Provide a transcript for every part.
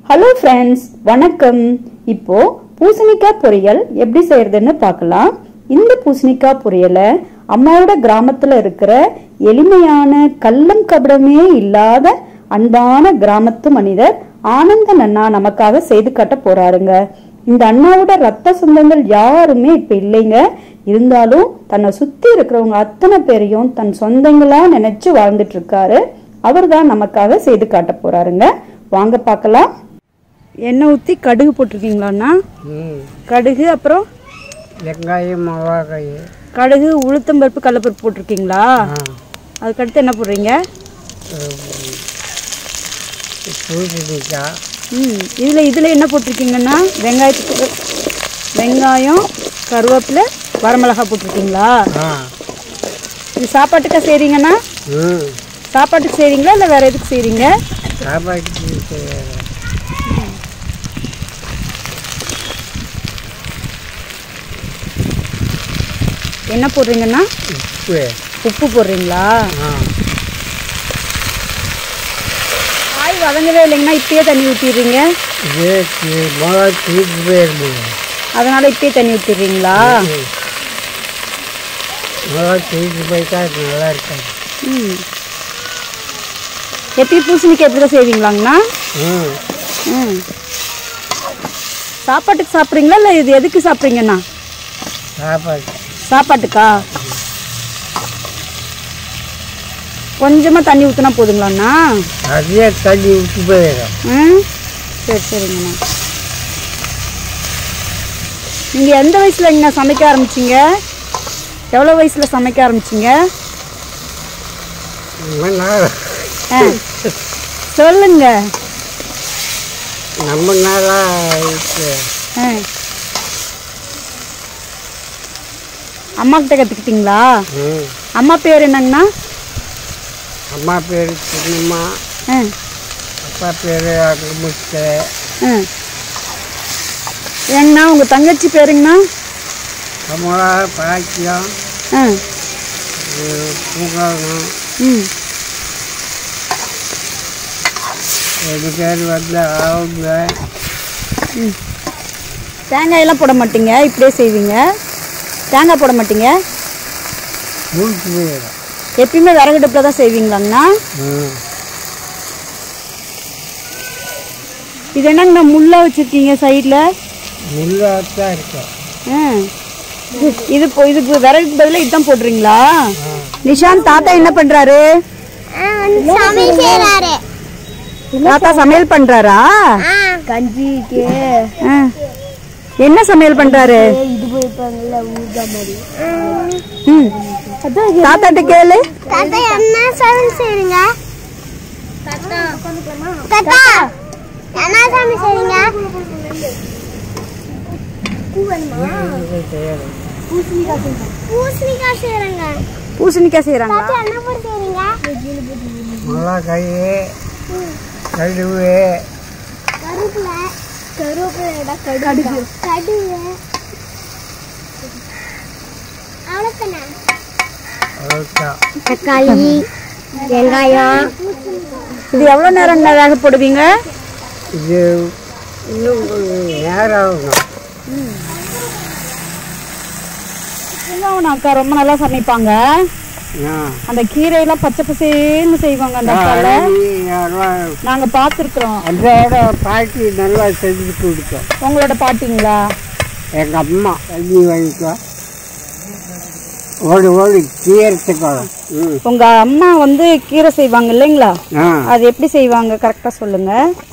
Hello friends வணக்கம் இப்போ பூசணிக்காய் பொரியல் எப்படி செய்யறதுன்னு பார்க்கலாம் இந்த பூசணிக்காய் பொரியலை அம்மாவோட கிராமத்துல இருக்கிற எளிமையான கள்ளம் கபடமே இல்லாத அன்பான கிராமத்து மனிதர் ஆனந்தன் அண்ணா நமக்காக செய்து காட்ட போறாருங்க இந்த அண்ணாவோட ரத்த சொந்தங்கள் யாருமே இப்ப இல்லைங்க இருந்தாலும் தன்னை சுத்தி இருக்கிறவங்க அத்தனை பேரையும் தன் சொந்தங்களா நினைச்சு வாழ்ந்துட்டு இருக்காரு அவர் தான் நமக்காக செய்து காட்ட போறாருங்க வாங்க பார்க்கலாம் எண்ணெய் ஊற்றி கடுகு போட்டிருக்கீங்களாண்ணா ம் கடுகு அப்புறம் வெங்காயம் மிளகாய் கடுகு உளுத்தம்பருப்பு கடலப்பருப்பு போட்டிருக்கீங்களா ஆ அதுக்கடுத்து என்ன போடுறீங்க பூசணிக்காய் ம் இதில் இதில் என்ன போட்டிருக்கீங்கன்னா வெங்காயத்துக்கு வெங்காயம் கருவேப்பிலை வரமிளகா போட்டிருக்கீங்களா ஆ இது சாப்பாட்டுக்கா செய்கிறீங்கன்னா ம் சாப்பாட்டுக்கு செய்கிறீங்களா இல்லை வேறு எதுக்கு செய்கிறீங்க சாப்பாட்டுக்கு செய்யறேன். என்ன போடுறீங்கன்னா உப்பு உப்பு போடுறீங்களா ஆ காய் வதங்கவே இல்லைங்கன்னா இப்பயே தண்ணி ஊற்றிடுறீங்க இது தி- மிளகா தீர்த்து போயிருந்தது அதனால் இப்பயே தண்ணி ஊற்றிடுறீங்களா மிளகா தீர்த்து போயிட்டா அது நல்லா இருக்காது ம் எப்பயும் பூசணிக்காய் எப்படி தான் செய்வீங்களாங்கண்ணா ம் ம் சாப்பாட்டுக்கு சாப்பிட்றீங்களா இல்லை இது எதுக்கு சாப்பிட்றீங்கண்ணா சாப்பாடு சாப்பாட்டுக்கா கொஞ்சமாக தண்ணி ஊற்றினா போதுங்களாண்ணா நிறைய தண்ணி விட்டு போயிடும் ம் சரி சரிங்கண்ணா நீங்கள் எந்த வயசில் இங்கே சமைக்க ஆரம்பிச்சிங்க எவ்வளோ வயசில் சமைக்க ஆரம்பிச்சிங்க நம்ம நாள் ஆ சொல்லுங்க நம்ம நாளாக இருக்கு ஆ அம்மா கிட்ட கற்றுக்கிட்டீங்களா ம் அம்மா பேர் என்னங்கண்ணா அம்மா பேர் சின்னம்மா ஆ அப்பா பேர் அகமுத்து ஆ ஏங்கண்ணா உங்கள் தங்கச்சி பேருங்கண்ணா கமலா பாக்கியம் ஆ பூங்கலம் ம் ரெண்டு பேர் வந்து அவங்க தேங்காயெல்லாம் போட மாட்டீங்க இப்படியே செய்வீங்க தேங்காய் போட மாட்டீங்க மூச்சு போயிடும் எப்பயுமே விறகுடுப்பில் தான் செய்வீங்களாங்கண்ணா ம் இது என்னங்கண்ணா முள்ளா வச்சுருக்கீங்க சைடில் முள்ளாக தான் இருக்கும் ஆ இது இப்போ இதுக்கு விறகுக்கு பதிலாக இதுதான் போடுறீங்களா நிஷாந்த் தாத்தா என்ன பண்ணுறாரு சமையல் செய்யறாரு தாத்தா சமையல் பண்ணுறாரா கஞ்சிக்கு ஆ என்ன சமையல் பண்ணுறாரு இது போயிருப்பாங்கல்ல ஊர்தா மாதிரி ம் தாத்தாட்ட கேளு தாத்தா என்ன சமையல் செய்றீங்க தாத்தா தாத்தா என்ன சமையல் செய்றீங்க பூசணிக்காய் செய்றேங்க பூசணிக்காய் செய்கிறாங்களா தாத்தா என்ன போட்டு செய்றீங்க மிளகாய் கடுகு கருவேப்பிலை கருவேப்பிலை கடுகு கடுகு அவ்வளோதானே அவ்வளோதான் தக்காளி வெங்காயம் இது எவ்வளோ நேரங்க வேக போடுவீங்க இது இன்னும் கொஞ்சம் நேரம் ஆகணும் பூங்காவன் அக்கா ரொம்ப நல்லா சமைப்பாங்க ஆ அந்த கீரையெல்லாம் பச்சை பசேன்னு செய்வாங்க அந்த அக்கால யாரும் நாங்க பார்த்துருக்குறோம் அதோட பாட்டி நல்லா செஞ்சு கொடுத்தோம் உங்களோட பாட்டிங்களா எங்கள் அம்மா தண்ணி வாங்கிக்கோ ஓடி ஓடி தீரத்துக்கோ ம் உங்க அம்மா வந்து கீரை செய்வாங்க இல்லைங்களா ஆ அது எப்படி செய்வாங்க கரெக்டா சொல்லுங்க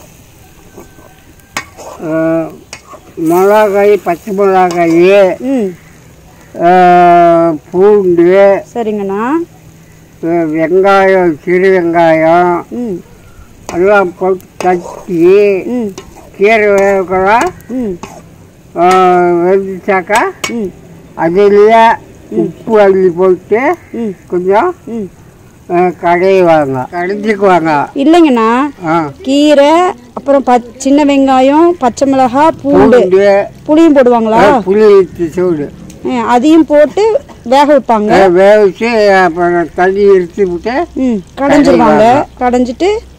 அஹ், மிளகாய் பச்சை மிளகாய் ம் அஹ், பூண்டு சரிங்கண்ணா அஹ், வெங்காயம் சிறு வெங்காயம் ம் எல்லாம் போட்டு தட்டி ம் கீரை வேகலாம் ம் வெந்துச்சாக்கா ம் அதுலேயே உப்பு அள்ளி போட்டு ம் கொஞ்சம் ம் அஹ், கடையுவாங்க கடைஞ்சிக்குவாங்க இல்லைங்கண்ணா ஆ கீரை அப்புறம் பச் சின்ன வெங்காயம் பச்சை மிளகாய் பூண்டு பூண்டு புளியும் போடுவாங்களா அஹ், புளி ஊற்றி சூடு ஆ, அதையும் போட்டு வேக வைப்பாங்க அஹ், வேக வச்சு அப்புறம் தண்ணி எடுத்து விட்டு ம் கடைஞ்சிருவாங்க கடைஞ்சிட்டு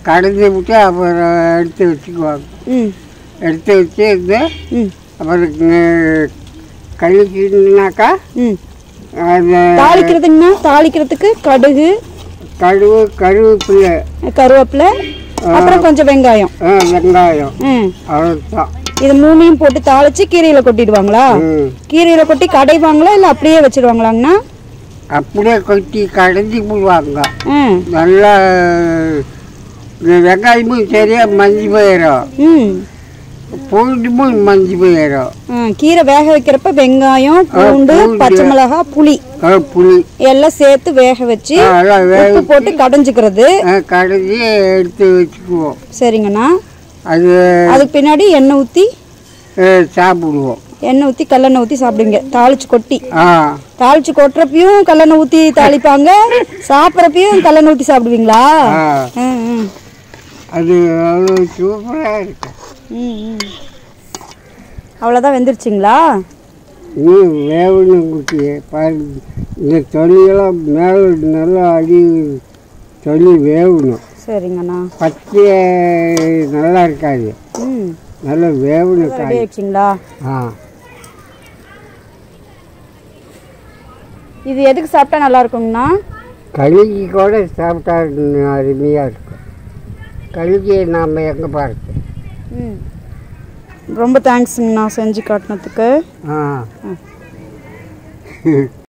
கடைஞ்சி விட்டு அப்புறம் எடுத்து வச்சுக்குவாங்க ம் எடுத்து வச்சு இந்த ம் அப்புறம் கழிச்சுனாக்கா ம் அந்த தாளிக்கிறதுங்கன்னா தாளிக்கிறதுக்கு கடுகு கழுவு கருவேப்பிலை கருவேப்பிலை அப்புறம் கொஞ்சம் வெங்காயம் ஆ, வெங்காயம் ம் அவ்வளோதான் இது மூணையும் போட்டு தாளிச்சு கீரையில கொட்டிடுவாங்களா ம் கீரையில கொட்டி கடைவாங்களா இல்லை அப்படியே வச்சிருவாங்களாங்கண்ணா அப்படியே கொட்டி கடைஞ்சி போடுவாங்க ம் நல்லா இந்த வெங்காயமும் சரியாக மஞ்சி போயிடும் ம் பூண்டுமும் மஞ்சி போயிடும் ஆ, கீரை வேக வைக்கிறப்ப வெங்காயம் பூண்டு பூண்டு. பச்சை மிளகாய் புளி ஆ, புளி எல்லாம் சேர்த்து வேக வச்சு ஆ, எல்லாம் வேக உப்பு போட்டு கடைஞ்சிக்கிறது கடைஞ்சி எடுத்து வச்சுக்குவோம் சரிங்கண்ணா அது அதுக்கு பின்னாடி எண்ணெய் ஊற்றி ஆ, சாப்பிடுவோம் எண்ணெய் ஊற்றி கல்லெண்ணெய் ஊற்றி சாப்பிடுங்க தாளிச்சு கொட்டி ஆ தாளிச்சு கொட்டுறப்பையும் கல்லெண்ணெய் ஊற்றி தாளிப்பாங்க சாப்பிட்றப்பையும் கல்லெண்ணெய் ஊற்றி சாப்பிடுவீங்களா ஆ ம் ம் அது அவ்வளோ சூப்பராக இருக்கு ம் ம் அவ்வளோதான் வெந்துருச்சுங்களா இன்னும் வேவணும் குட்டி பாரு இந்த தொலியெல்லாம் மேலே நல்லா அடி தொலி வேவணும் சரிங்கண்ணா பச்சை நல்லா இருக்காது ம் நல்லா வேவணும் ரெடி காய் ஆயிடுச்சிங்களா ஆ இது எதுக்கு சாப்பிட்டா நல்லா இருக்குங்கண்ணா கழுகி கூட சாப்பிட்டா அருமையாக இருக்கும் கழுகியை நாம் எங்கே பார்த்து ம் ரொம்ப தேங்க்ஸுங்கண்ணா செஞ்சு காட்டினதுக்கு ஆ